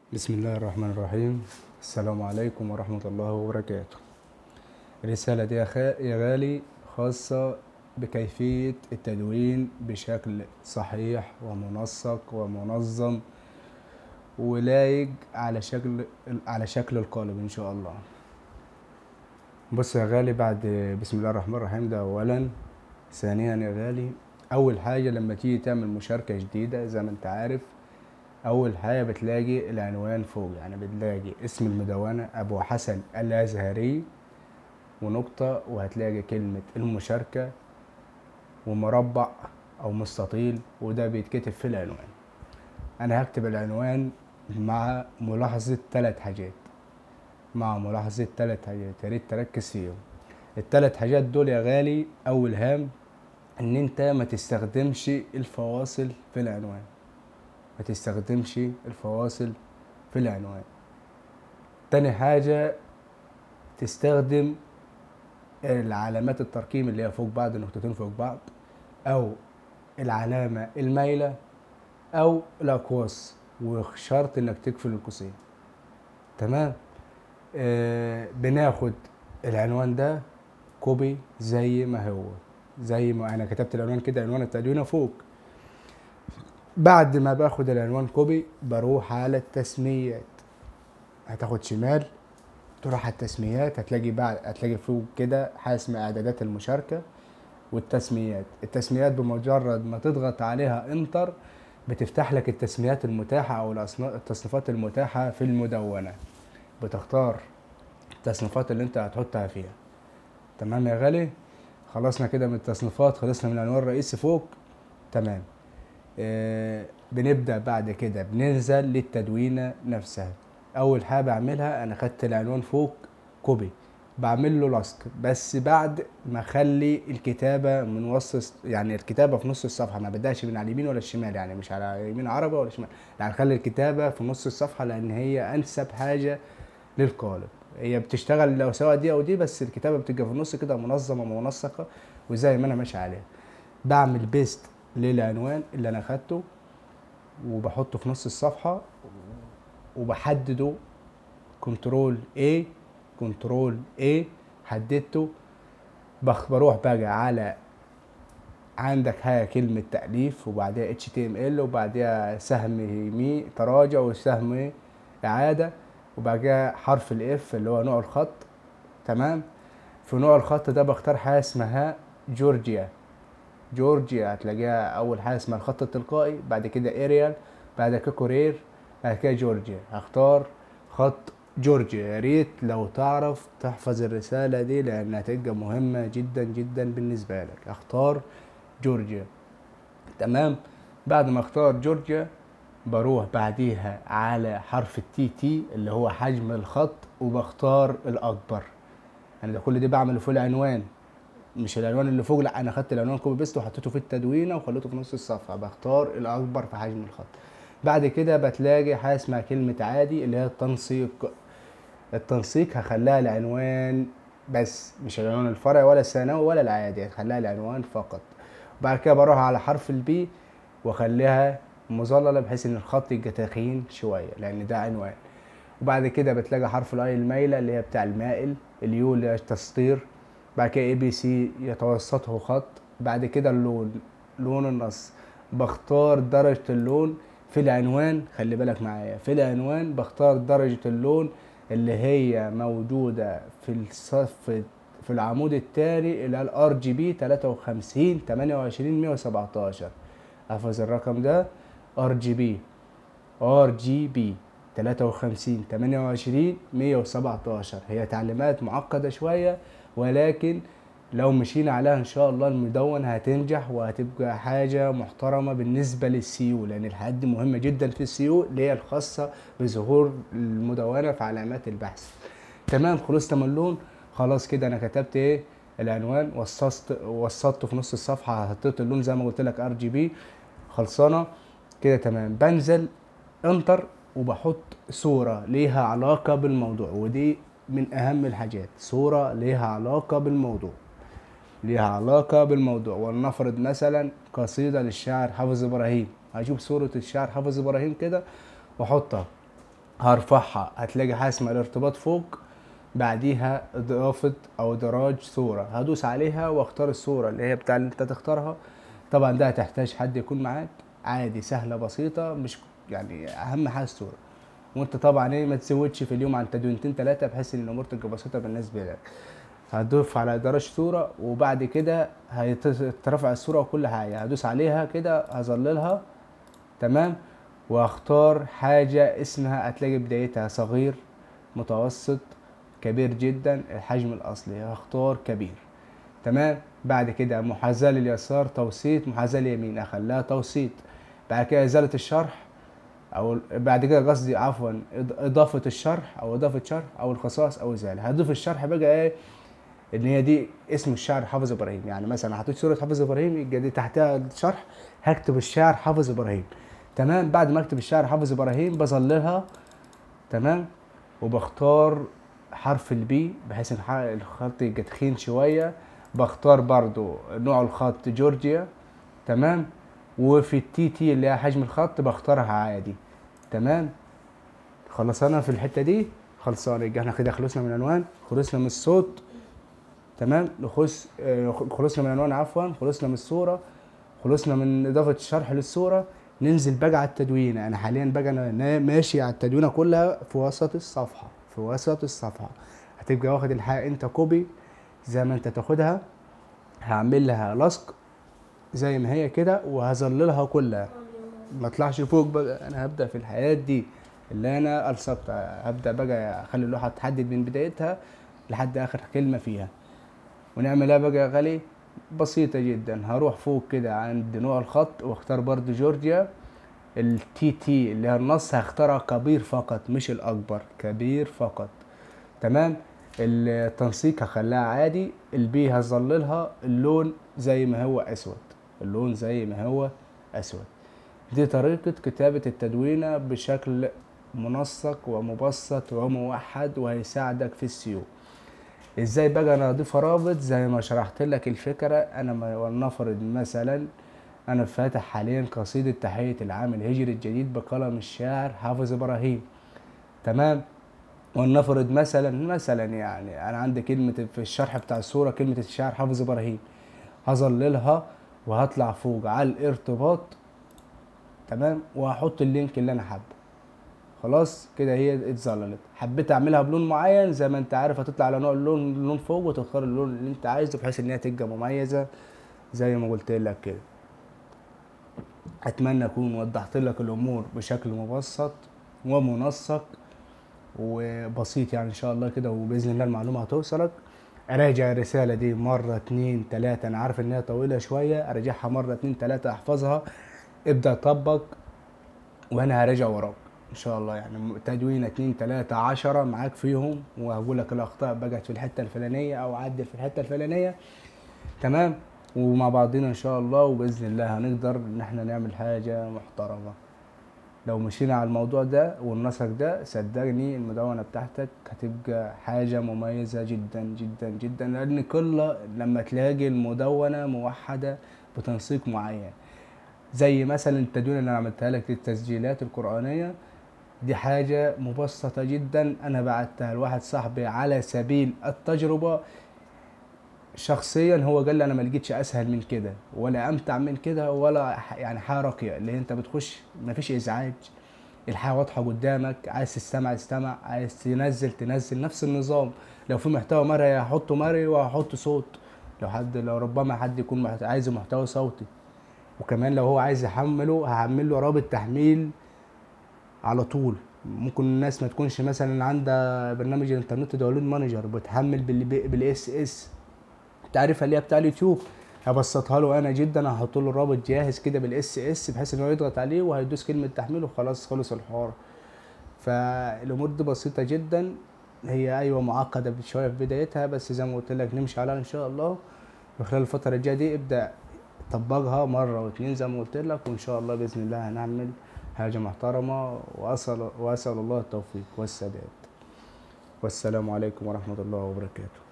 بسم الله الرحمن الرحيم السلام عليكم ورحمة الله وبركاته الرسالة دي يا خا- يا غالي خاصة بكيفية التدوين بشكل صحيح ومنسق ومنظم ولايق على شكل على شكل القالب إن شاء الله بص يا غالي بعد بسم الله الرحمن الرحيم ده أولا ثانيا يا غالي أول حاجة لما تيجي تعمل مشاركة جديدة زي ما أنت عارف أول حاجة بتلاقي العنوان فوق يعني بتلاقي اسم المدونة أبو حسن الأزهري ونقطة وهتلاقي كلمة المشاركة ومربع أو مستطيل وده بيتكتب في العنوان أنا هكتب العنوان مع ملاحظة ثلاث حاجات مع ملاحظة ثلاث حاجات يا ريت تركز فيهم الثلاث حاجات دول يا غالي أول هام إن أنت ما تستخدمش الفواصل في العنوان ما تستخدمش الفواصل في العنوان تاني حاجة تستخدم العلامات الترقيم اللي هي فوق بعض نقطتين فوق بعض أو العلامة المايلة أو الأقواس وشرط إنك تقفل القوسين تمام آه بناخد العنوان ده كوبي زي ما هو زي ما أنا كتبت العنوان كده عنوان التدوينة فوق بعد ما باخد العنوان كوبي بروح على التسميات هتاخد شمال تروح على التسميات هتلاقي بعد هتلاقي فوق كده حاجه اسمها اعدادات المشاركه والتسميات التسميات بمجرد ما تضغط عليها انتر بتفتح لك التسميات المتاحه او الأصنا- التصنيفات المتاحه في المدونه بتختار التصنيفات اللي انت هتحطها فيها تمام يا غالي خلصنا كده من التصنيفات خلصنا من العنوان الرئيسي فوق تمام آه، بنبدأ بعد كده بننزل للتدوينة نفسها أول حاجة بعملها أنا خدت العنوان فوق كوبي بعمل له لصق بس بعد ما أخلي الكتابة من وسط يعني الكتابة في نص الصفحة ما بدأش من على اليمين ولا الشمال يعني مش على يمين عربي ولا شمال يعني خلي الكتابة في نص الصفحة لأن هي أنسب حاجة للقالب هي بتشتغل لو سواء دي أو دي بس الكتابة بتبقى في النص كده منظمة ومنسقة وزي ما أنا ماشي عليها بعمل بيست للعنوان اللي انا خدته وبحطه في نص الصفحة وبحدده كنترول A كنترول A حددته بخ- بروح بقى على عندك حاجة كلمة تأليف وبعدها HTML وبعدها سهم يمين تراجع وسهم إعادة وبعدها حرف الإف اللي هو نوع الخط تمام في نوع الخط ده بختار حاجة اسمها جورجيا جورجيا هتلاقيها اول حاجه اسمها الخط التلقائي بعد كده اريال بعد كده كورير بعد كده جورجيا هختار خط جورجيا يا ريت لو تعرف تحفظ الرساله دي لانها هتبقى مهمه جدا جدا بالنسبه لك اختار جورجيا تمام بعد ما اختار جورجيا بروح بعديها على حرف التي تي اللي هو حجم الخط وبختار الاكبر انا ده كل ده بعمله في العنوان مش العنوان اللي فوق لا انا خدت العنوان كوبي بيست وحطيته في التدوينه وخليته في نص الصفحه بختار الاكبر في حجم الخط بعد كده بتلاقي حاجه اسمها كلمه عادي اللي هي التنسيق التنسيق هخليها العنوان بس مش العنوان الفرعي ولا الثانوي ولا العادي هخليها العنوان فقط بعد كده بروح على حرف البي واخليها مظلله بحيث ان الخط يبقى تخين شويه لان ده عنوان وبعد كده بتلاقي حرف الاي المايله اللي هي بتاع المائل اليو اللي هي التسطير بعد كده اي بي سي يتوسطه خط بعد كده اللون لون النص بختار درجة اللون في العنوان خلي بالك معايا في العنوان بختار درجة اللون اللي هي موجودة في الصف في العمود التاني اللي هي الار جي بي 53 28 117 احفظ الرقم ده ار جي بي ار جي بي 53 28 117 هي تعليمات معقدة شوية ولكن لو مشينا عليها ان شاء الله المدون هتنجح وهتبقى حاجة محترمة بالنسبة للسيو لان الحاجات دي مهمة جدا في السيو اللي هي الخاصة بظهور المدونة في علامات البحث تمام خلصت من اللون خلاص كده انا كتبت ايه العنوان وسطت وسطته في نص الصفحة حطيت اللون زي ما قلت لك ار جي بي خلصانة كده تمام بنزل انتر وبحط صورة ليها علاقة بالموضوع ودي من أهم الحاجات صورة ليها علاقة بالموضوع ليها علاقة بالموضوع ولنفرض مثلا قصيدة للشاعر حافظ إبراهيم هجيب صورة الشاعر حافظ إبراهيم كده وأحطها هرفعها هتلاقي حاجه اسمها الارتباط فوق بعديها اضافه او دراج صوره هدوس عليها واختار الصوره اللي هي بتاع اللي انت تختارها طبعا ده هتحتاج حد يكون معاك عادي سهله بسيطه مش يعني اهم حاجه الصوره وانت طبعا ايه ما تزودش في اليوم عن تدوينتين ثلاثه بحيث ان الامور تبقى بسيطه بالنسبه لك هتضيف على دراج صوره وبعد كده هيترفع الصوره وكل حاجه هدوس عليها كده هظللها تمام واختار حاجه اسمها هتلاقي بدايتها صغير متوسط كبير جدا الحجم الاصلي هختار كبير تمام بعد كده محاذاة لليسار توسيط محاذاة لليمين اخليها توسيط بعد كده ازالة الشرح او بعد كده قصدي عفوا اضافة الشرح او اضافة شرح او الخصائص او ازالة هضيف الشرح بقى ايه ان هي دي اسم الشاعر حافظ ابراهيم يعني مثلا حطيت صورة حافظ ابراهيم يبقى دي تحتها الشرح هكتب الشاعر حافظ ابراهيم تمام بعد ما اكتب الشاعر حافظ ابراهيم بظللها تمام وبختار حرف البي بحيث ان الخط يبقى تخين شويه بختار برضو نوع الخط جورجيا تمام وفي التي تي اللي هي حجم الخط بختارها عادي تمام خلصنا في الحته دي خلصانه يبقى احنا كده خلصنا من العنوان خلصنا من الصوت تمام نخش خلصنا من العنوان عفوا خلصنا من الصوره خلصنا من اضافه الشرح للصوره ننزل بقى على التدوينه انا حاليا بقى انا ماشي على التدوينه كلها في وسط الصفحه في وسط الصفحه هتبقى واخد الحاجه انت كوبي زي ما انت تاخدها هعمل لها لصق زي ما هي كده وهظللها كلها ما اطلعش فوق بقى انا هبدا في الحياه دي اللي انا الصقتها هبدا بقى اخلي اللوحه تحدد من بدايتها لحد اخر كلمه فيها ونعملها بقى يا غالي بسيطه جدا هروح فوق كده عند نوع الخط واختار برضو جورجيا التي تي اللي هي النص هختارها كبير فقط مش الاكبر كبير فقط تمام التنسيق هخليها عادي البي هظللها اللون زي ما هو اسود اللون زي ما هو اسود دي طريقة كتابة التدوينة بشكل منسق ومبسط وموحد وهيساعدك في السيو ازاي بقى انا اضيف رابط زي ما شرحت لك الفكرة انا ولنفرض مثلا انا فاتح حاليا قصيدة تحية العام الهجري الجديد بقلم الشاعر حافظ ابراهيم تمام ولنفرض مثلا مثلا يعني انا عندي كلمه في الشرح بتاع الصوره كلمه الشاعر حافظ ابراهيم هظللها وهطلع فوق على الارتباط تمام وهحط اللينك اللي انا حابه خلاص كده هي اتظللت حبيت اعملها بلون معين زي ما انت عارف هتطلع على نوع اللون اللون فوق وتختار اللون اللي انت عايزه بحيث ان هي تبقى مميزه زي ما قلت لك كده اتمنى اكون وضحت لك الامور بشكل مبسط ومنسق وبسيط يعني ان شاء الله كده وباذن الله المعلومه هتوصلك اراجع الرساله دي مره اتنين تلاته انا عارف ان هي طويله شويه اراجعها مره اتنين تلاته احفظها ابدا طبق وانا هراجع وراك ان شاء الله يعني تدوين اتنين تلاته عشرة معاك فيهم وهقول لك الاخطاء بقت في الحته الفلانيه او عدل في الحته الفلانيه تمام ومع بعضنا ان شاء الله وباذن الله هنقدر ان احنا نعمل حاجه محترمه لو مشينا على الموضوع ده والنسق ده صدقني المدونة بتاعتك هتبقى حاجة مميزة جدا جدا جدا لأن كل لما تلاقي المدونة موحدة بتنسيق معين زي مثلا التدوين اللي انا عملتها لك للتسجيلات القرآنية دي حاجة مبسطة جدا أنا بعتها لواحد صاحبي على سبيل التجربة شخصيا هو قال لي انا ما لقيتش اسهل من كده ولا امتع من كده ولا يعني حاجه راقيه اللي انت بتخش ما فيش ازعاج الحاجه واضحه قدامك عايز تستمع تستمع عايز تنزل تنزل نفس النظام لو في محتوى مرئي هحطه مرئي وهحط صوت لو حد لو ربما حد يكون عايز محتوى صوتي وكمان لو هو عايز يحمله هعمل له رابط تحميل على طول ممكن الناس ما تكونش مثلا عندها برنامج الانترنت داونلود مانجر بتحمل بالاس اس التعريفه اللي هي بتاع اليوتيوب هبسطها له انا جدا هحط له الرابط جاهز كده بالاس اس بحيث ان هو يضغط عليه وهيدوس كلمه تحميل وخلاص خلص الحوار فالامور دي بسيطه جدا هي ايوه معقده شويه في بدايتها بس زي ما قلت لك نمشي عليها ان شاء الله وخلال الفتره الجايه دي ابدا طبقها مره واتنين زي ما قلت لك وان شاء الله باذن الله هنعمل حاجه محترمه واسال واسال الله التوفيق والسداد والسلام عليكم ورحمه الله وبركاته